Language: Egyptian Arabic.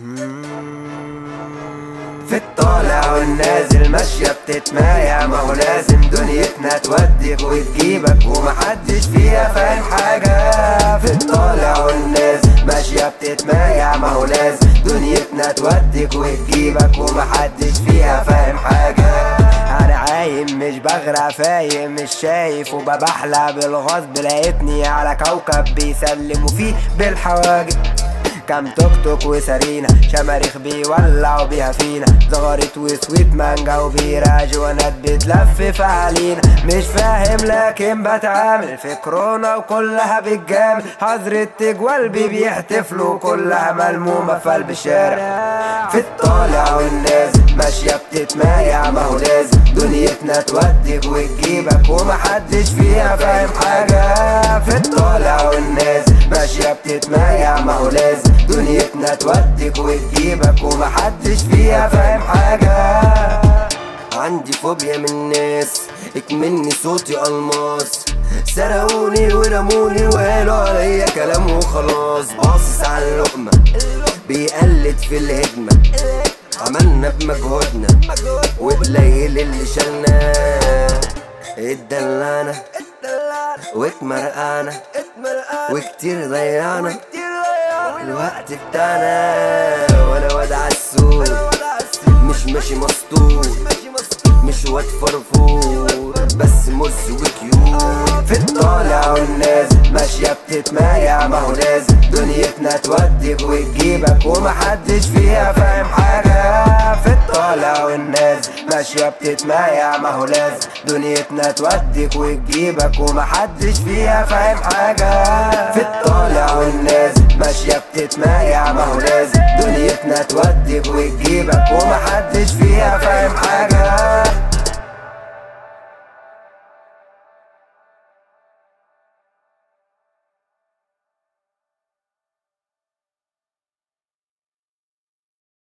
في الطالع والنازل ماشية بتتمايع ما هو لازم دنيتنا توديك وتجيبك ومحدش فيها فاهم حاجة في الطالع والنازل ماشية بتتمايع ما هو لازم دنيتنا توديك وتجيبك ومحدش فيها فاهم حاجة انا عايم مش بغرق فايم مش شايف وببحلى بالغصب لقيتني على كوكب بيسلموا فيه بالحواجب كام توك توك وسرينا شماريخ بيولعوا بيها فينا زغارت وسويت مانجا وبيرة جوانات بتلفف علينا مش فاهم لكن بتعامل في كورونا وكلها بتجامل حظر التجوال بي بيحتفلوا كلها ملمومة في قلب الشارع في الطالع والنازل ماشية بتتمايع ما هو لازم دنيتنا توديك وتجيبك ومحدش فيها فاهم حاجة في الطالع والنازل ماشية بتتمايع ما هو لازم دنيتنا توديك وتجيبك ومحدش فيها فاهم حاجة عندي فوبيا من الناس اكمني صوتي الماس سرقوني ورموني وقالوا عليا كلام وخلاص باصص على اللقمة بيقلد في الهجمة عملنا بمجهودنا وقليل اللي شالنا اتدلعنا واتمرقعنا وكتير ضيعنا الوقت بتاعنا وانا واد عالسوق مش ماشي مسطول مش واد فرفور بس مز وكيوت في الطالع والنازل ماشية بتتمايع ما هو لازم دنيتنا توديك وتجيبك ومحدش فيها فاهم حاجة في الطالع والنازل ماشية بتتمايع ما هو لازم دنيتنا توديك وتجيبك ومحدش فيها فاهم حاجة في الطالع والنازل ماشية بتتمايع ما هو لازم دنيتنا توديك